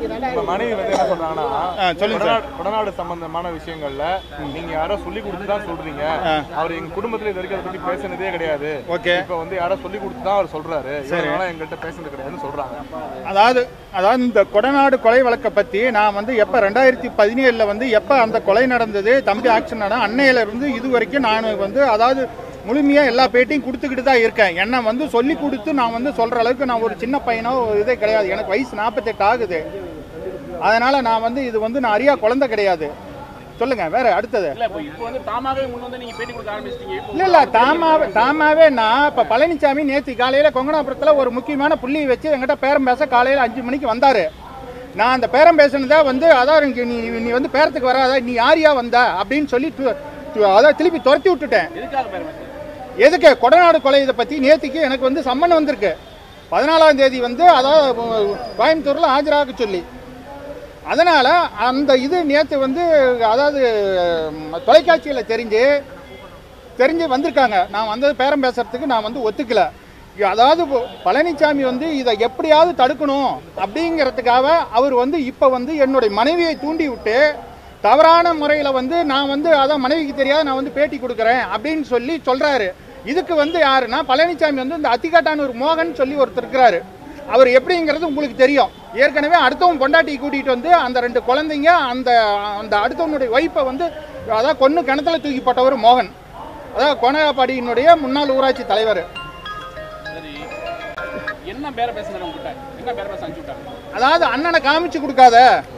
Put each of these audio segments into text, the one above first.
இப்ப மனைவி வந்து என்ன சொல்றாங்கன்னா ஆ, சொல்லுங்க சார். கொடநாடு- கொடநாடு சம்பந்தமான விஷயங்கள்ல நீங்க யாரோ சொல்லி கொடுத்து தான் சொல்றீங்க அவர் எங்க குடும்பத்துல இது வரைக்கும் அதை பத்தி பேசினதே கிடையாது ஓகே இப்ப வந்து யாரோ சொல்லி கொடுத்து தான் அவர் சொல்றாரு இவனால எங்கள்கிட்ட பேசுனது கிடையாதுன்னு சொல்றாங்க அதாவது அதாவது இந்த கொடநாடு கொலை வழக்கை பற்றி நான் வந்து எப்போ ரெண்டாயிரத்தி பதினேழில் வந்து எப்போ அந்த கொலை நடந்தது தம்பி ஆக்ஷன் நட அன்னையில இருந்து இது வரைக்கும் நான் வந்து அதாவது முழுமையாக எல்லா பேட்டியும் கொடுத்துக்கிட்டு தான் இருக்கேன் என்னை வந்து சொல்லி கொடுத்து நான் வந்து சொல்கிற அளவுக்கு நான் ஒரு சின்ன பையனோ இதே கிடையாது எனக்கு வயசு நாற்பத்தெட்டு ஆகுது அதனால் நான் வந்து இது வந்து நான் அறியா குழந்தை கிடையாது சொல்லுங்க வேற அடுத்தது இல்ல இப்போ இப்போ வந்து தாமாகவே முன் வந்து நீங்க பேட்டி கொடுக்க ஆரம்பிச்சிட்டீங்க இப்போ இல்ல இல்ல தாமாவே தாமாவே நான் இப்ப பழனிசாமி நேத்து காலையில கொங்கனாபுரத்துல ஒரு முக்கியமான புள்ளி வச்சு என்கிட்ட பேரம் பேச காலையில அஞ்சு மணிக்கு வந்தாரு நான் அந்த பேரம் பேசுனதா வந்து அதான் இங்க நீ நீ வந்து பேரத்துக்கு வராத நீ யாரியா வந்த அப்படின்னு சொல்லி து- து- அதான் திருப்பி துரத்தி விட்டுட்டேன் எதுக்காக பேர் பேசுறீங்க எதுக்கு கொடநாடு கொலை இதை பற்றி நேத்திக்கு எனக்கு வந்து சம்மன் வந்திருக்கு பதினாலாம் தேதி வந்து அதாவது கோயம்புத்தூரில் ஆஜராக சொல்லி அதனால் அந்த இது நேற்று வந்து அதாவது தொலைக்காட்சியில் தெரிஞ்சு தெரிஞ்சு வந்திருக்காங்க நான் வந்து பேரம் பேசுறதுக்கு நான் வந்து ஒத்துக்கல அதாவது இப்போ பழனிசாமி வந்து இதை எப்படியாவது தடுக்கணும் அப்படிங்கிறதுக்காக அவர் வந்து இப்போ வந்து என்னுடைய மனைவியை தூண்டி விட்டு தவறான முறையில் வந்து நான் வந்து அதான் மனைவிக்கு தெரியாது நான் வந்து பேட்டி கொடுக்குறேன் அப்படின்னு சொல்லி சொல்கிறாரு இதுக்கு வந்து யாருன்னா பழனிசாமி வந்து இந்த அத்திகாட்டானூர் மோகன் சொல்லி ஒருத்தர் இருக்கிறாரு அவர் எப்படிங்கிறது உங்களுக்கு தெரியும் ஏற்கனவே அடுத்தவன் பொண்டாட்டி கூட்டிகிட்டு வந்து அந்த ரெண்டு குழந்தைங்க அந்த அந்த அடுத்தவனுடைய ஒய்ஃபை வந்து அதான் கொன்று கிணத்துல தூக்கி போட்டவர் மோகன் அதான் கொனகாப்பாடியினுடைய முன்னாள் ஊராட்சி தலைவர் சரி என்ன பேர பேசுனாரு உங்ககிட்ட என்ன பேர பேச அனுப்பிச்சு விட்டாங்க அதாவது அண்ணனை காமிச்சு கொடுக்காத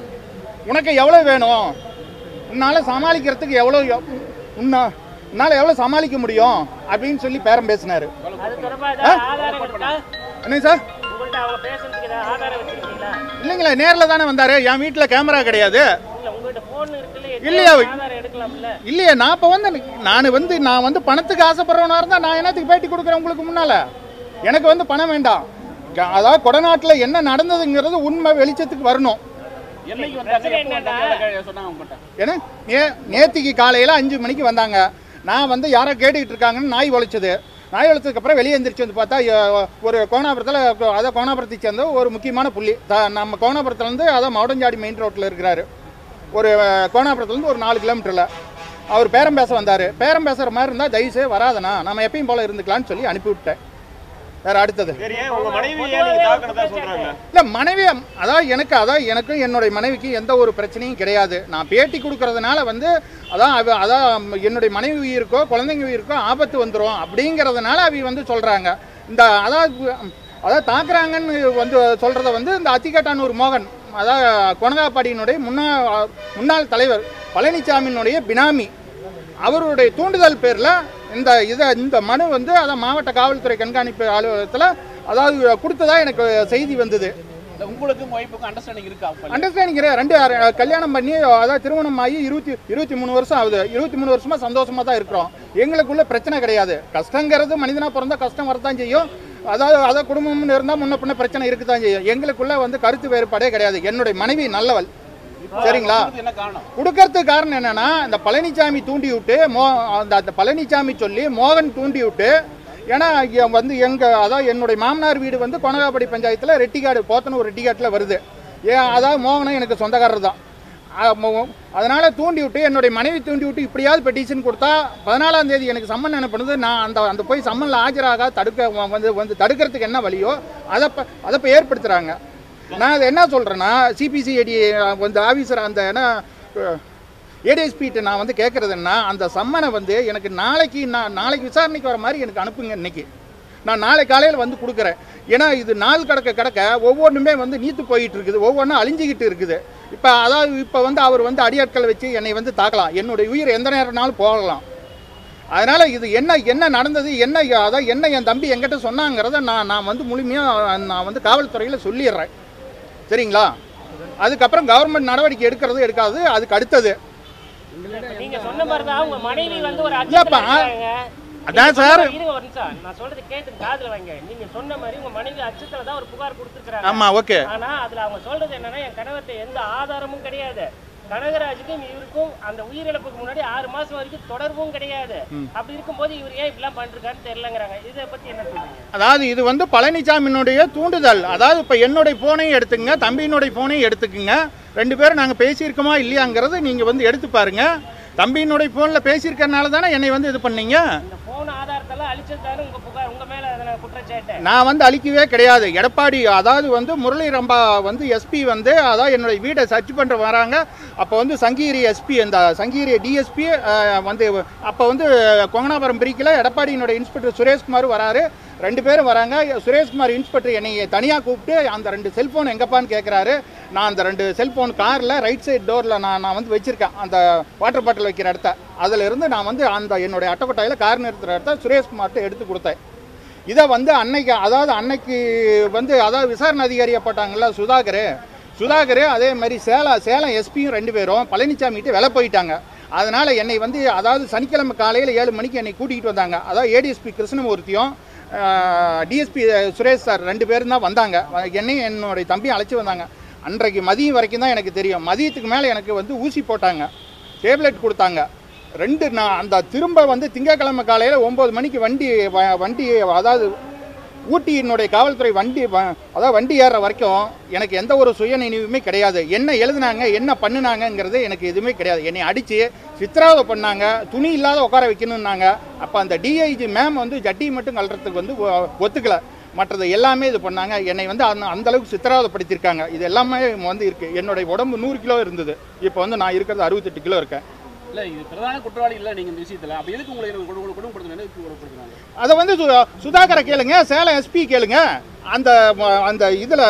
உனக்கு எவ்வளோ வேணும் உன்னால் சமாளிக்கிறதுக்கு எவ்வளோ உன்னை உன்னால் எவ்வளோ சமாளிக்க முடியும் அப்படின்னு சொல்லி பேரம் பேசினார் அது தொடர்பாக ஏதாவது ஆதாரம் இருக்கா என்னங்க சார் உங்கள்ட்ட அவங்க பேசுறதுக்கு ஏதாவது ஆதாரம் வச்சிருக்கீங்களா இல்லைங்களா நேரில் தானே வந்தார் என் வீட்டில் கேமரா கிடையாது இல்ல உங்கள்ட்ட போன் இருக்குல்ல இல்லையா? எதுவும் ஆதாரம் எடுக்கலாம்ல இல்லையே நான் இப்போ வந்து நான் வந்து நான் வந்து பணத்துக்கு ஆசைப்படுறவனா இருந்தால் நான் என்னத்துக்கு பேட்டி கொடுக்குறேன் உங்களுக்கு முன்னால் எனக்கு வந்து பணம் வேண்டாம் க- அதாவது கொடநாட்டில் என்ன நடந்ததுங்கிறது உண்மை வெளிச்சத்துக்கு வரணும் என்னைக்கு வந்தாங்க எப்போ வந்தாங்க எவ்வளவு சொன்னாங்க உங்ககிட்ட ஏன்னா நே நேத்திக்கு காலையில் அஞ்சு மணிக்கு வந்தாங்க நான் வந்து யாரோ கேட்டுக்கிட்டு இருக்காங்கன்னு நாய் உழைச்சது நாய் உழைச்சதுக்கப்புறம் வெளியே எந்திரிச்சு வந்து பார்த்தா அஹ், ஒரு கோணாபுரத்தில் அதாவது கோணாபுரத்தை சேர்ந்த ஒரு முக்கியமான புள்ளி த நம்ம கோணாபுரத்துலேருந்து அதான் மவுடஞ்சாடி மெயின் ரோட்டில் இருக்கிறாரு ஒரு அஹ், கோணாபுரத்துலேருந்து ஒரு நாலு கிலோமீட்டரில் அவர் பேரம் பேச வந்தார் பேரம் பேசுகிற மாதிரி இருந்தால் தயவுசெய்து வராதண்ணா நம்ம எப்பயும் போல் இருந்துக்கலாம்னு சொல்லி அனுப்பிவிட்டேன் வேறு அடுத்தது சரி ஏன் உங்க மனைவி ஏன் நீங்க தாக்குறதா சொல்றாங்க இல்லை மனைவி அதாவது எனக்கு அதான் எனக்கும் என்னுடைய மனைவிக்கு எந்த ஒரு பிரச்சனையும் கிடையாது நான் பேட்டி கொடுக்கறதுனால வந்து அதான் அவ அதான் என்னுடைய மனைவி உயிருக்கோ குழந்தைங்க உயிருக்கோ ஆபத்து வந்துடும் அப்படிங்கிறதுனால அவ வந்து சொல்கிறாங்க இந்த அதாவது அதாவது தாக்குறாங்கன்னு வந்து சொல்கிறத வந்து இந்த அத்திகட்டானூர் மோகன் அதாவது கொனகாப்பாடியினுடைய முன்னாள் முன்னாள் தலைவர் பழனிசாமியினுடைய பினாமி அவருடைய தூண்டுதல் பேரில் இந்த இதை இந்த மனு வந்து அதான் மாவட்ட காவல்துறை கண்காணிப்பு அலுவலகத்தில் அதாவது கொடுத்ததா எனக்கு செய்தி வந்தது இல்ல உங்களுக்கும் ஒய்ஃபுக்கும் அண்டர்ஸ்டாண்டிங் இருக்கா அப்ப அண்டர்ஸ்டாண்டிங் ரெண்டு அஹ், கல்யாணம் பண்ணி அதாவது திருமணம் ஆகி இருபத்தி இருபத்தி மூணு வருஷம் ஆகுது இருபத்தி மூணு வருஷமா சந்தோஷமா தான் இருக்கிறோம் எங்களுக்குள்ள பிரச்சனை கிடையாது கஷ்டங்கிறது மனிதனா பிறந்தா கஷ்டம் வரத்தான் செய்யும் அதாவது அதாவது குடும்பம்னு இருந்தால் முன்ன பின்ன பிரச்சனை இருக்குதான் செய்யும் எங்களுக்குள்ள வந்து கருத்து வேறுபாடே கிடையாது என்னுடைய மனைவி நல்லவள் சரிங்களா உங்களுக்கு என்ன காரணம் கொடுக்கறதுக்கு காரணம் என்னன்னா இந்த பழனிசாமி தூண்டி விட்டு மோ அந்த அந்த பழனிசாமி சொல்லி மோகன் தூண்டி விட்டு ஏன்னா இங்க வந்து எங்க அதான் என்னுடைய மாமனார் வீடு வந்து கொனகாப்படி பஞ்சாயத்தில் ரெட்டிக்காடு போத்தனூர் ரெட்டிக்காட்டில் வருது ஏன் அதாவது மோகனும் எனக்கு சொந்தக்காரர் தான் அ- மோ- அதனால தூண்டி விட்டு என்னுடைய மனைவி தூண்டி விட்டு இப்படியாவது பெட்டிஷன் கொடுத்தா பதினாலாம் தேதி எனக்கு சம்மன் அனுப்புனது நான் அந்த அந்த போய் சம்மனில் ஆஜராக தடுக்க வந்து வந்து தடுக்கிறதுக்கு என்ன வழியோ அதை ப- அதை இப்போ ஏற்படுத்துகிறாங்க நான் அது என்ன சொல்கிறேன்னா சிபிசிஐடி வந்து ஆஃபீஸர் அந்த என்ன ஏடிஎஸ்பிகிட்ட நான் வந்து கேட்குறது என்ன அந்த சம்மனை வந்து எனக்கு நாளைக்கு நான் நாளைக்கு விசாரணைக்கு வர மாதிரி எனக்கு அனுப்புங்க இன்னைக்கு நான் நாளை காலையில் வந்து கொடுக்குறேன் ஏன்னா இது நாள் கடக்க கடக்க ஒவ்வொன்றுமே வந்து நீத்து போயிட்டு இருக்குது ஒவ்வொன்றும் அழிஞ்சிக்கிட்டு இருக்குது இப்போ அதாவது இப்போ வந்து அவர் வந்து அடியாட்கள் வச்சு என்னை வந்து தாக்கலாம் என்னுடைய உயிர் எந்த நேரம்னாலும் போகலாம் அதனால் இது என்ன என்ன நடந்தது என்ன அதான் என்ன என் தம்பி என்கிட்ட சொன்னாங்கிறத நான் நான் வந்து முழுமையாக நான் வந்து காவல்துறையில் சொல்லிடுறேன் சரிங்களா அதுக்கப்புறம் கவர்மெண்ட் நடவடிக்கை எடுக்கிறது எடுக்காது அதுக்கு அடுத்தது நீங்க சொன்ன மாதிரி தான் உங்க மனைவி வந்து ஒரு இல்லப்பா. அச்சத்துல இருக்காங்க. அதான் நீங்க சார். சொன்ன- இருங்க ஒரு நிமிஷம் நான் சொல்றது கேட்டு காதுல வாங்க நீங்க சொன்ன மாதிரி உங்க மனைவி அச்சத்துல தான் ஒரு புகார் கொடுத்துருக்காங்க ஆமாம் ஓகே ஆனா அதுல அவங்க சொல்றது என்னன்னா என் கணவர்கிட்ட எந்த ஆதாரமும் கிடையாது கனகராஜுக்கும் இவருக்கும் அந்த உயிரிழப்புக்கு முன்னாடி ஆறு மாசம் வரைக்கும் தொடர்பும் கிடையாது அப்படி இருக்கும்போது இவர் ஏன் இப்படிலாம் பண்ணிருக்காருன்னு தெரியலங்கிறாங்க இதை பத்தி என்ன சொல்றீங்க அதாவது இது வந்து பழனிசாமியினுடைய தூண்டுதல் அதாவது இப்போ என்னுடைய ஃபோனையும் எடுத்துக்கங்க தம்பியினுடைய ஃபோனையும் எடுத்துக்குங்க ரெண்டு பேரும் நாங்கள் பேசியிருக்கோமா இல்லையாங்கிறத நீங்கள் வந்து எடுத்து பாருங்க தம்பியினுடைய ஃபோனில் பேசியிருக்கறனால தானே என்னை வந்து இது பண்ணீங்க இந்த போன் ஆதாரத்தெல்லாம் அழிச்சது தானே உங்க புகார் உங்க மேல அதனை குற்றச்சாட்டு நான் வந்து அழிக்கவே கிடையாது எடப்பாடி அதாவது வந்து முரளி ரம்பா வந்து எஸ்பி வந்து அதாவது என்னுடைய வீட்டை சர்ச் பண்ணுற வராங்க அப்போ வந்து சங்கீரி எஸ்பி அந்த சங்கீரி டிஎஸ்பி வந்து அப்போ வந்து கொங்கனாபுரம் பிரிக்கல எடப்பாடியினுடைய இன்ஸ்பெக்டர் சுரேஷ்குமார் வராரு ரெண்டு பேரும் வராங்க சுரேஷ்குமார் இன்ஸ்பெக்டர் என்னை தனியாக கூப்பிட்டு அந்த ரெண்டு செல்ஃபோன் எங்கப்பான்னு கேட்குறாரு நான் அந்த ரெண்டு செல்ஃபோன் காரில் ரைட் சைடு டோரில் நான் நான் வந்து வச்சுருக்கேன் அந்த வாட்டர் பாட்டில் வைக்கிற இடத்த அதில் இருந்து நான் வந்து அந்த என்னுடைய அட்டைக்கொட்டாயில் கார் நிறுத்துகிற இடத்த சுரேஷ்குமார்கிட்ட எடுத்து கொடுத்தேன் இதை வந்து அன்னைக்கு அதாவது அன்னைக்கு வந்து அதாவது விசாரணை அதிகாரியாக போட்டாங்கல்ல சுதாகர் சுதாகர் அதே மாதிரி சேலம் சேலம் எஸ்பியும் ரெண்டு பேரும் பழனிசாமிகிட்ட விலை போயிட்டாங்க அதனால் என்னை வந்து அதாவது சனிக்கிழமை காலையில் ஏழு மணிக்கு என்னை கூட்டிகிட்டு வந்தாங்க அதாவது ஏடிஎஸ்பி கிருஷ்ணமூர்த்தியும் டிஎஸ்பி சுரேஷ் சார் ரெண்டு பேரும் தான் வந்தாங்க வ- என்னையும் என்னுடைய தம்பியும் அழைச்சி வந்தாங்க அன்றைக்கு மதியம் வரைக்கும் தான் எனக்கு தெரியும் மதியத்துக்கு மேலே எனக்கு வந்து ஊசி போட்டாங்க டேப்லெட் கொடுத்தாங்க ரெண்டு நான் அந்த திரும்ப வந்து திங்கட்கிழமை காலையில் ஒம்பது மணிக்கு வண்டி வ- வண்டி அதாவது ஊட்டியினுடைய காவல்துறை வண்டி வ- அதாவது வண்டி ஏறுற வரைக்கும் எனக்கு எந்த ஒரு சுய நினைவுமே கிடையாது என்ன எழுதுனாங்க என்ன பண்ணுனாங்கங்கிறது எனக்கு எதுவுமே கிடையாது என்னை அடித்து சித்திராவை பண்ணாங்க துணி இல்லாத உட்கார வைக்கணுன்னாங்க அப்போ அந்த டிஐஜி மேம் வந்து ஜட்டி மட்டும் கழறதுக்கு வந்து ஒ- ஒத்துக்கல மற்றது எல்லாமே இது பண்ணாங்க என்னை வந்து அந்த அந்த அளவுக்கு சித்திராவதைப்படுத்தியிருக்காங்க இது எல்லாமே வந்து இருக்குது என்னுடைய உடம்பு நூறு கிலோ இருந்தது இப்போ வந்து நான் இருக்கிறது அறுபத்தெட்டு கிலோ இருக்கேன் இல்ல இது பிரதான குற்றவாளி இல்ல நீங்க இந்த விஷயத்துல அப்ப எதுக்கு உங்களை குடும்ப குடும்பப்படுத்தணும் எதுக்கு குடும்பப்படுத்துறாங்க அதை வந்து சு- சுதாகரை கேளுங்க சேலம் எஸ்பி கேளுங்க அந்த ம- அந்த இதில்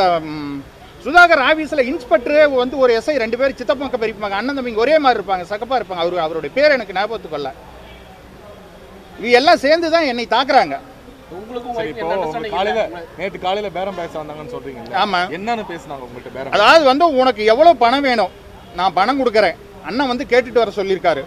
சுதாகர் ஆஃபீஸில் இன்ஸ்பெக்டரே வந்து ஒரு எஸ்ஐ ரெண்டு பேர் சித்தப்பக்க பெரியப்பாங்க அண்ணன் தம்பிங்க ஒரே மாதிரி இருப்பாங்க சகப்பா இருப்பாங்க அவரு அவருடைய பேர் எனக்கு ஞாபகத்துக்கு வரல இவங்க எல்லாம் சேர்ந்து தான் என்னை தாக்குறாங்க உங்களுக்கும் சரி wife இப்போ என்ன உங்க understanding காலையில இல்ல? நேத்து காலையில பேரம் பேச வந்தாங்கன்னு சொல்றீங்க ஆமா என்னன்னு பேசுனாங்க உங்கள்ட்ட பேரம் அதாவது வந்து உனக்கு எவ்வளோ பணம் வேணும் நான் பணம் கொடுக்குறேன் அண்ணன் வந்து கேட்டுட்டு வர சொல்லியிருக்காரு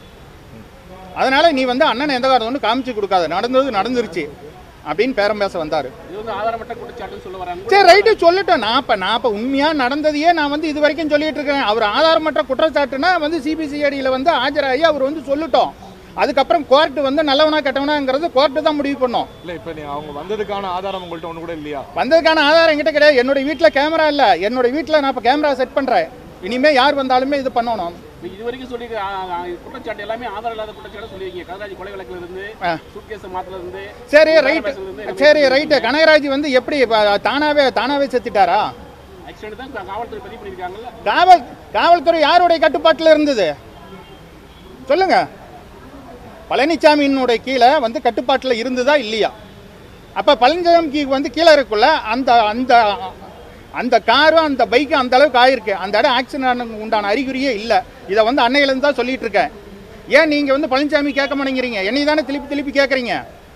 அதனால நீ வந்து அண்ணன் எந்த காரணம் ஒன்று காமிச்சு கொடுக்காத நடந்தது நடந்துருச்சு அப்படின்னு பேரம் பேச வந்தார் இது வந்து ஆதாரமற்ற குற்றச்சாட்டுன்னு சொல்ல வராங்க சரி ரைட்டு சொல்லட்டும் நான் இப்போ நான் இப்போ உண்மையாக நடந்ததையே நான் வந்து இது வரைக்கும் சொல்லிட்டு இருக்கேன் அவர் ஆதாரமற்ற குற்றச்சாட்டுனா வந்து சிபிசிஐடியில் வந்து ஆஜராகி அவர் வந்து சொல்லட்டும் அதுக்கப்புறம் கோர்ட்டு வந்து நல்லவனா கெட்டவனாங்கிறது கோர்ட்டு தான் முடிவு பண்ணும் இல்ல இப்ப நீ அவங்க வந்ததுக்கான ஆதாரம் உங்கள்ட்ட ஒண்ணு கூட இல்லையா வந்ததுக்கான ஆதாரம் என்கிட்ட கிடையாது என்னோட வீட்டில் கேமரா இல்லை என்னோட வீட்டில் நான் இப்போ கேமரா செட் பண்ணுறேன் இனிமேல் யார் வந்தாலுமே இது பண்ணணும் இப்ப இது வரைக்கும் சொல்லி குற்றச்சாட்டு எல்லாமே ஆதாரம் இல்லாத குற்றச்சாட்டு சொல்லியிருக்கீங்க கனராஜ் கொலை வழக்குல இருந்து ஆ. சூட்கேஸ் மாத்துல இருந்து சரி பேரம் ரைட்டு பேசுறது வந்து எல்லாமே சரி ரைட்டு கனகராஜ் வந்து எப்படி இப்ப தானாவே தானாவே செத்துட்டாரா ஆக்சிடென்ட் தான் கா- காவல்துறை பதிவு பண்ணியிருக்காங்கல்ல காவல் காவல்துறை யாருடைய கட்டுப்பாட்டில் இருந்தது சொல்லுங்க பழனிசாமியினுடைய கீழே வந்து கட்டுப்பாட்டில் இருந்ததா இல்லையா அப்போ பழனிசாமிக்கு வந்து கீழே இருக்குள்ள அந்த அந்த அந்த காரும் அந்த பைக்கும் அந்த அளவுக்கு ஆயிருக்கு அந்த இடம் ஆக்சிடென்ட் உண்டான அறிகுறியே இல்லை இதை வந்து அன்னையிலேருந்து தான் சொல்லிட்டு இருக்கேன் ஏன் நீங்கள் வந்து பழனிசாமி கேட்க மாட்டேங்கிறீங்க என்னை தானே திருப்பி திருப்பி கேட்குறீங்க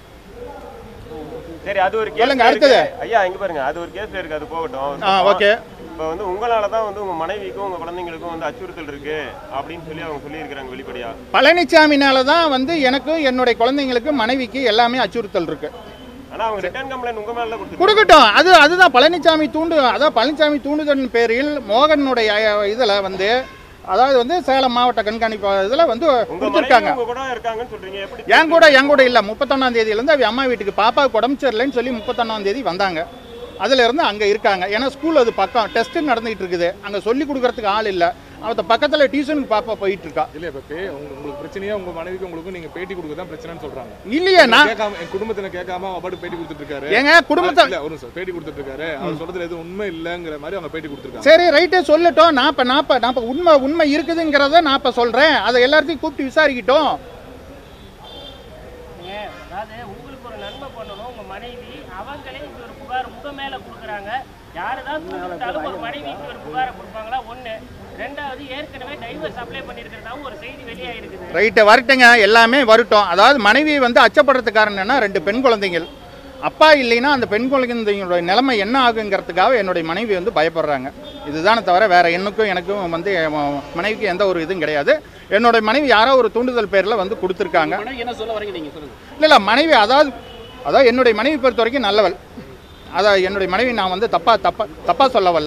சரி அது ஒரு சொல்லுங்க, கேஸ் அடுத்தது. ஐயா இங்க பாருங்க அது ஒரு கேஸ்ல இருக்கு அது போகட்டும் ஆ ஓகே இப்போ வந்து உங்களால தான் வந்து உங்க மனைவிக்கும் உங்க குழந்தைங்களுக்கும் வந்து அச்சுறுத்தல் இருக்கு அப்படின்னு சொல்லி அவங்க சொல்லியிருக்கிறாங்க வெளிப்படையா பழனிசாமினால தான் வந்து எனக்கும் என்னுடைய குழந்தைங்களுக்கு மனைவிக்கு எல்லாமே அச்சுறுத்தல் இருக்கு ஆனா அவங்க ரிட்டர்ன் கம்ப்ளைண்ட் உங்க மேல தான் கொடுத்துருக்காங்க கொடுக்கட்டும் அது அதுதான் பழனிசாமி தூண்டு அதான் பழனிசாமி தூண்டுதலின் பேரில் மோகனுடைய இதில் வந்து அதாவது வந்து சேலம் மாவட்ட கண்காணிப்பு இதில் வந்து உங்க மனைவி கொடுத்துருக்காங்க உங்க கூட இருக்காங்கன்னு சொல்றீங்க எப்படி என் கூட என் கூட இல்லை முப்பத்தொன்னாம் தேதியிலேருந்து அவ அம்மா வீட்டுக்கு பாப்பாவுக்கு உடம்பு சரியில்லைன்னு சொல்லி முப்பத்தொன்னாம் தேதி வந்தாங்க அதுல இருந்து அங்கே இருக்காங்க ஏன்னா ஸ்கூல் அது பக்கம் டெஸ்ட் நடந்துகிட்டு இருக்குது அங்கே சொல்லி கொடுக்கறதுக்கு ஆள் இல்லை அவத்த பக்கத்தில் டியூஷனுக்கு பாப்பா போயிட்டு இருக்கா இல்ல இப்ப பே- உங்க- உங்களுக்கு பிரச்சனையா உங்க மனைவிக்கு உங்களுக்கு நீங்க பேட்டி கொடுக்க தான் பிரச்சனைன்னு சொல்றாங்க இல்லையே நான் கேட்காம என் குடும்பத்தின கேட்காம அவ பாட்டு பேட்டி கொடுத்துட்டு இருக்காரு எங்க குடும்பத்தை இல்ல ஒரு நிமிஷம் பேட்டி கொடுத்துட்டு இருக்காரு அவர் சொல்றதுல எதுவும் உண்மை இல்லங்கிற மாதிரி அவங்க பேட்டி கொடுத்துருக்காங்க சரி ரைட்டு சொல்லட்டும் நான் இப்போ நான் இப்போ நான் இப்போ உண்மை உண்மை இருக்குதுங்கிறத நான் இப்போ சொல்கிறேன் அதை எல்லாத்தையும் கூப்பிட்டு விசாரிக்கட்டும் ஏன், அதாவது உங்களுக்கு ஒரு நன்மை பண்ணணும் உங்க மனைவி அவங்களே இப்படி ஒரு புகார் உங்க மேல கொடுக்குறாங்க யாருதான் தூண்டிவிட்டாலும் ஒரு மனைவிக்கு ஒரு புகாரை கொடுப்பாங்களா ஒண்ணு ரெண்டாவது ஏற்கனவே டைவர்ஸ் அப்ளை பண்ணியிருக்கிறதாவும் ஒரு செய்தி வெளியாயிருக்குது ரைட்டு வரட்டுங்க எல்லாமே வரட்டும் அதாவது மனைவி வந்து அச்சப்படுறதுக்கு காரணம் என்னன்னா ரெண்டு பெண் குழந்தைகள் அப்பா இல்லைன்னா அந்த பெண் குழந்தைங்களோட நிலைமை என்ன ஆகுங்கிறதுக்காக என்னுடைய மனைவி வந்து பயப்படுறாங்க இதுதானே தவிர வேற என்னுக்கும் எனக்கும் வந்து என் மனைவிக்கு எந்த ஒரு இதுவும் கிடையாது என்னுடைய மனைவி யாரோ ஒரு தூண்டுதல் பேரில் வந்து கொடுத்துருக்காங்க மனைவி என்ன சொல்ல வரீங்க நீங்க சொல்லுங்க இல்லை இல்லை மனைவி அதாவது அதாவது என்னுடைய மனைவி பொறுத்த வரைக்கும் நல்லவள் அதான் என்னுடைய மனைவி நான் வந்து தப்பா தப்பா தப்பா சொல்ல வரல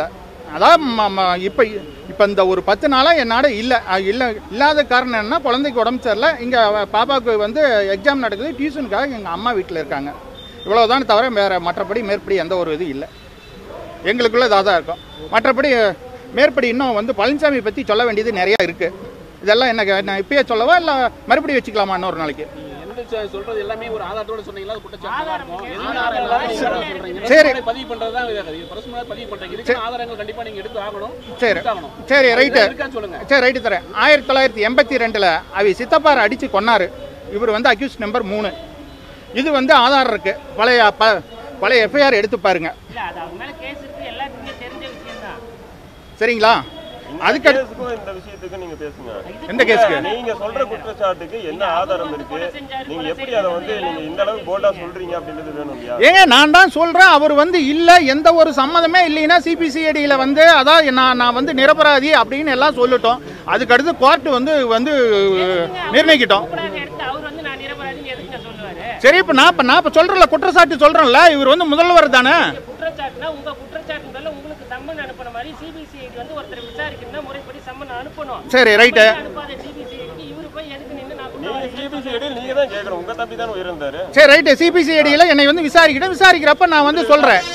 அதான் ம- ம- இப்போ இப்போ இந்த ஒரு பத்து நாளாக என்னோட இல்லை இல்லை இல்லாத காரணம் என்னன்னா குழந்தைக்கு உடம்பு சரியில்லை இங்கே பாப்பாவுக்கு வந்து எக்ஸாம் நடக்குது டியூஷனுக்காக எங்கள் அம்மா வீட்டில் இருக்காங்க இவ்வளோதான் தவிர வேறு மற்றபடி மேற்படி எந்த ஒரு இது இல்லை எங்களுக்குள்ள இதாக தான் இருக்கும் மற்றபடி மேற்படி இன்னும் வந்து பழனிசாமி பற்றி சொல்ல வேண்டியது நிறையா இருக்குது இதெல்லாம் என்ன நான் இப்பயே சொல்லவா இல்லை மறுபடியும் வச்சுக்கலாமா இன்னொரு நாளைக்கு எந்த ச- சொல்றது எல்லாமே ஒரு ஆதாரத்தோட சொன்னீங்களா அது குற்றச்சாட்டு தான் ஆதாரம் இருக்கும் இருக்கு. எதுவும் ஆதாரம் இல்லாம நீங்க ஆதாரம் சொல்றீங்க. சரி. பிரஸ்மலை பதிவு பண்றதுதான் இது. இது பிரஸ்மலை பதிவு பண்றீங்க இதுக்கு ஆதாரங்கள் கண்டிப்பா நீங்க எடுத்து ஆகணும் சரி எடுத்தாகணும். சரி ரைட்டு இருக்கான்னு சொல்லுங்க சரி ரைட்டு தரேன் ஆயிரத்தி தொள்ளாயிரத்தி எண்பத்தி ரெண்டில் அவ சித்தப்பாரை அடித்து கொன்னாரு இவர் வந்து அக்யூஸ் நம்பர் மூணு இது வந்து ஆதாரம் இருக்குது பழைய ப பழைய எஃப்ஐஆர் எடுத்து பாருங்க இல்ல அது அவங்க மேல கேஸ் இருக்கு எல்லாத்துக்குமே தெரிஞ்ச விஷயம் தான் சரிங்களா அதுக்கு அடுத்து- கேஸுக்கும் இந்த விஷயத்துக்கும் நீங்க பேசுங்க எந்த கேஸுக்கு நீங்க சொல்ற குற்றச்சாட்டுக்கு என்ன ஆதாரம் இருக்கு நீங்க எப்படி அதை வந்து நீங்க இந்த அளவுக்கு போல்டா சொல்றீங்க அப்படின்றது வேணும் இல்லையா ஏங்க நான் தான் சொல்கிறேன் அவர் வந்து இல்லை எந்த ஒரு சம்மதமே இல்லைன்னா சிபிசிஐடியில் வந்து அதான் நான் நான் வந்து நிரபராதி அப்படின்னு எல்லாம் சொல்லிட்டோம் அதுக்கடுத்து கோர்ட் வந்து வந்து நிர்ணயிக்கிட்டோம் கூடாது எடுத்து அவர் வந்து நான் நிரபராதின்னு எதுக்கு சொல்லுவாரு சரி இப்போ நான் இப்போ நான் இப்போ சொல்கிறேன்ல குற்றச்சாட்டு சொல்கிறேன்ல இவர் வந்து முதல்வர் தானே குற்றச்சாட்டுனா உங்க குற்றச்சாட்டுனால உங்களுக்கு சம்மன் அனுப்புன மாதிரி சிபிசிஐடி வந்து ஒருத்தர் விசாரிக்கணும்னா முறைப்படி சம்மன் அனுப்பணும் சரி ரைட்டு அனுப்பாத சிபிசிஐடிக்கு இவரு போய் எதுக்கு நின்று நான் நீங்க குற்றவாளி சிபிசிஐடி நீங்க தான் கேட்கணும் உங்க தம்பி தான் உயர்ந்தாரு சரி ரைட்டு சிபிசிஐடியில் என்னை வந்து விசாரிக்கிட்டேன் விசாரிக்கிறப்ப நான் வந்து சொல்கிறேன்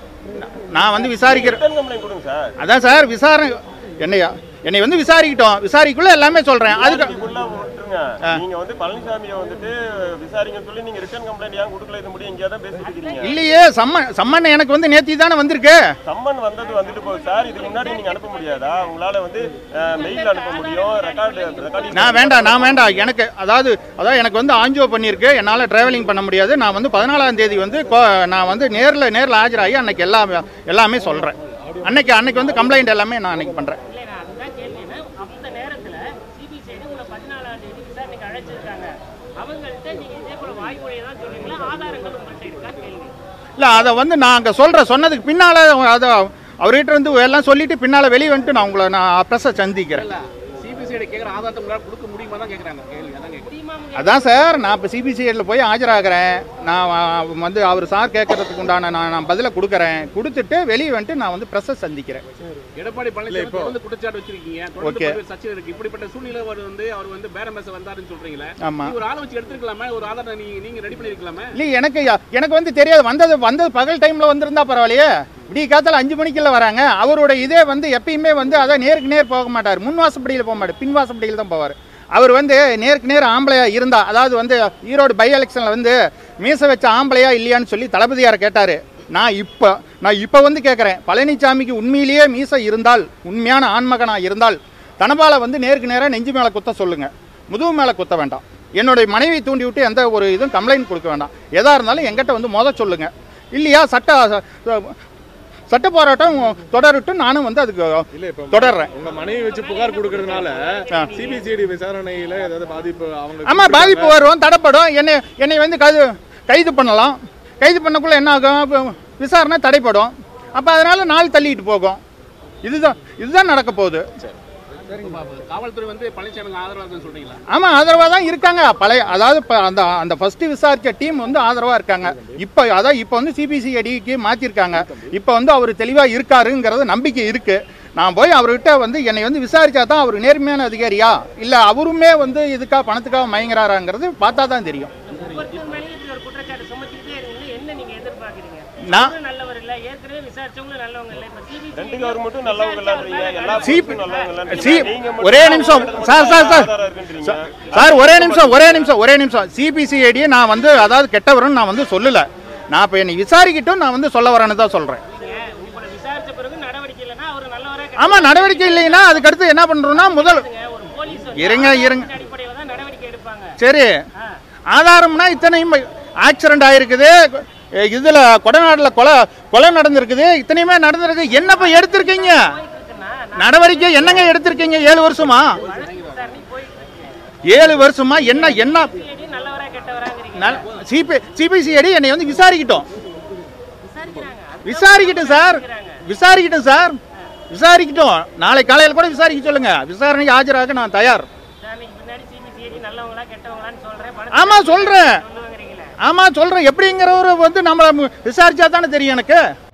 நான் வந்து விசாரிக்கிற ரிட்டர்ன் கம்ப்ளைண்ட் கொடுங்க சார் அதான் சார் விசாரணை என்னையா என்னை வந்து விசாரிக்கிட்டோம் விசாரிக்குள்ள எல்லாமே சொல்கிறேன் அதுக்கு அதுக்குள்ள விட்டுருங்க நீங்க வந்து பழனிசாமியை வந்துட்டு விசாரிங்கன்னு சொல்லி நீங்க ரிட்டர்ன் கம்ப்ளைண்ட் ஏன் கொடுக்கல இது முடியும் எங்கேயா தான் பேசிட்டு இருக்கீங்க இல்லையே சம்மன் சம்மன் எனக்கு வந்து நேத்தி தானே வந்திருக்கு சம்மன் வந்தது வந்துட்டு போகுது சார் இதுக்கு முன்னாடி நீங்க அனுப்ப முடியாதா உங்களால வந்து மெயில் அனுப்ப முடியும் ரெக்கார்டு ரெக்கார்டிங் நான் வேண்டாம் நான் வேண்டாம் எனக்கு அதாவது அதாவது எனக்கு வந்து ஆஞ்சியோ பண்ணியிருக்கு என்னால் ட்ராவலிங் பண்ண முடியாது நான் வந்து பதினாலாம் தேதி வந்து கோ- நான் வந்து நேரில் நேரில் ஆஜராகி அன்னைக்கு எல்லாமே எல்லாமே சொல்கிறேன் அன்னைக்கு அன்னைக்கு வந்து கம்ப்ளைண்ட் எல்லாமே நான் அன்னைக்கு பண்ணுறேன் இல்லை நான் அதுதான் கேள்வினா அந்த நேரத்துல சிபிசிஐடி உங்களை பதினாலாம் தேதி விசாரணைக்கு அழைச்சிருக்காங்க அவங்கள்ட்ட நீங்க இதே போல வாய்மொழியை தான் சொல்றீங்களா ஆதாரங்கள் உங்கள்கிட்ட இருக்கா கேள்வி இல்லை அதை வந்து நான் அங்கே சொல்கிறேன் சொன்னதுக்கு பின்னால் அதை அவர்கிட்ட இருந்து எல்லாம் சொல்லிட்டு பின்னால் வெளியே வந்துட்டு நான் உங்களை நான் ப்ரெஸ்ஸை சந்திக்கிறேன் இல்ல சிபிசிஐடி கேக்குற ஆதாரத்தை உங்களால கொடுக்க முடியுமா தான் கேக்குறாங்க கேள்வி அதான் கேக்குறேன் முடியுமா முடியாது அதான் சார் நான் இப்போ சிபிசிஐடியில் போய் ஆஜராகிறேன் நான் அஹ், வந்து அவர் சார் கேட்கறதுக்கு உண்டான நான் நான் பதிலை கொடுக்குறேன் கொடுத்துட்டு வெளியே வந்துட்டு நான் வந்து ப்ரெஸ்ஸை சந்திக்கிறேன் எடப்பாடி பழனிசாமி தொடர்ந்து குற்றச்சாட்டு வச்சிருக்கீங்க தொடர்ந்து Okay. பல்வேறு சர்ச்சை இருக்கு இப்படிப்பட்ட சூழ்நிலை அவர் வந்து அவர் வந்து பேரம் பேச வந்தாருன்னு சொல்றீங்களே ஆமா. நீங்க ஒரு ஆளை வச்சு எடுத்துக்கலாமே ஒரு ஆதாரம் நீங்க நீங்க ரெடி பண்ணிருக்கலாமே இல்லை எனக்கு எனக்கு வந்து தெரியாது வந்தது வந்தது பகல் டைமில் வந்திருந்தா பரவாயில்லையே விடிய காத்தால அஞ்சு மணிக்குள்ள வராங்க அவரோட இதே வந்து எப்பயுமே வந்து அதான் நேருக்கு நேர் போக மாட்டார் முன் வாசப்படியில் போக மாட்டார் பின் வாசப்படியில் தான் போவார் அவர் வந்து நேருக்கு நேர் ஆம்பளையா இருந்தா அதாவது வந்து ஈரோடு பை எலெக்ஷனில் வந்து மீச வச்ச ஆம்பளையா இல்லையான்னு சொல்லி தளபதியாரை கேட்டார் நான் இப்போ நான் இப்போ வந்து கேட்குறேன் பழனிசாமிக்கு உண்மையிலேயே மீசை இருந்தால் உண்மையான ஆண்மகனாக இருந்தால் தனபால வந்து நேருக்கு நேராக நெஞ்சு மேலே குத்த சொல்லுங்க முதுகு மேலே குத்த வேண்டாம் என்னுடைய மனைவி தூண்டி விட்டு எந்த ஒரு இதுவும் கம்ப்ளைண்ட் கொடுக்க வேண்டாம் எதாக இருந்தாலும் எங்கிட்ட வந்து மோத சொல்லுங்க இல்லையா சட்ட சட்ட போராட்டம் தொடரட்டும் நானும் வந்து அதுக்கு இல்ல இப்ப தொடர்றேன் உங்க மனைவி வச்சு புகார் கொடுக்கறதுனால ஆ. சிபிசிஐடி விசாரணையில ஏதாவது பாதிப்பு அவங்க ஆமா பாதிப்பு வரும் தடைப்படும் என்னை என்னை வந்து கைது கைது பண்ணலாம் கைது பண்ணக்குள்ள என்ன ஆகும் அப்ப விசாரணை தடைப்படும் அப்போ அதனால நாள் தள்ளிட்டு போகும் இதுதான் இதுதான் நடக்க போகுது காவல்துறை வந்து பழனிசாமிக்கு ஆதரவா இருக்குன்னு சொல்றீங்களா ஆமாம் ஆதரவாக தான் இருக்காங்க பழைய அதாவது இப்போ அந்த அந்த ஃபர்ஸ்ட் விசாரிச்ச டீம் வந்து ஆதரவாக இருக்காங்க இப்போ அதான் இப்போ வந்து சிபிசிஐடிக்கு மாற்றிருக்காங்க இப்போ வந்து அவர் தெளிவாக இருக்காருங்கிறது நம்பிக்கை இருக்கு நான் போய் அவர்கிட்ட வந்து என்னை வந்து விசாரிச்சா தான் அவர் நேர்மையான அதிகாரியா இல்லை அவருமே வந்து இதுக்காக பணத்துக்காக மயங்குறாராங்கிறது பார்த்தா தான் தெரியும் ஒவ்வொருத்தர் மேலேயும் இப்படி ஒரு குற்றச்சாட்டு சுமத்திக்கிட்டே இருக்கீங்க என்ன நீங்க எதிர்பார்க்கறீங்க நான் அவரும் நல்லவர் இல்ல ஏற்கனவே விசாரிச்சவங்களும் நல்லவங்க இல்ல இப்ப சிபிசி ரெண்டு கவர்மெண்ட்டும் நல்லவங்க இல்லன்றீங்க எல்லா சி- போலீஸும் நல்லவங்க சி இல்லன்றீங்க நீங்க மட்டும் ஒரே நிமிஷம் சார் சார் சார் ஆதாரம் இருக்குன்றீங்க சார் ஒரே நிமிஷம் ஒரே நிமிஷம் ஒரே நிமிஷம் சிபிசிஐடியை நான் வந்து அதாவது கெட்டவருன்னு நான் வந்து சொல்லலை நான் இப்போ என்னை விசாரிக்கட்டும் நான் வந்து சொல்ல வரேன்னு தான் சொல்கிறேன் உங்களை விசாரிச்ச பிறகு நடவடிக்கை இல்லைன்னா அவர் நல்லவரா ஆமாம் நடவடிக்கை இல்லைன்னா அதுக்கடுத்து என்ன பண்ணுறோம்னா முதல் கிடையாதுங்க ஒரு போலீஸ் வந்து இருங்க, இருங்க. ஆதாரத்தின் அடிப்படையில தான் நடவடிக்கை எடுப்பாங்க சரி ஆ. ஆதாரம்னா இத்தனையும் ஆக்சிடென்ட் ஆயிருக்குது இதில் கொடநாட்டில் கொலை கொலை நடந்திருக்குது இத்தனையுமே நடந்திருக்கு என்ன போய் எடுத்திருக்கீங்க போயிட்டு இருக்குன்னா நடவடிக்கை என்னங்க எடுத்திருக்கீங்க ஏழு வருஷமா வழக்கு விசாரணை போயிட்டு இருக்கு ஏழு வருஷமா என்ன என்ன சிஐடி நல்லவரா கெட்டவராங்கிறீங்க சிபி சிபிசிஐடி என்னை வந்து விசாரிக்கட்டும் விசாரிக்கிறாங்க அது விசாரிக்கட்டும் சார் விசாரிக்கட்டும் சார் விசாரிக்கட்டும் நாளை காலையில் கூட விசாரிக்க சொல்லுங்க விசாரணைக்கு ஆஜராக நான் தயார் விசாரணைக்கு பின்னாடி சிபிசிஐடி நல்லவங்களா கெட்டவங்களான்னு சொல்றேன் ஆமா சொல்றேன் சொல்லுவாங்கிறீங்களே ஆமா சொல்றேன் எப்படிங்கிறவரு வந்து நம்ம விசாரிச்சா தானே தெரியும் எனக்கு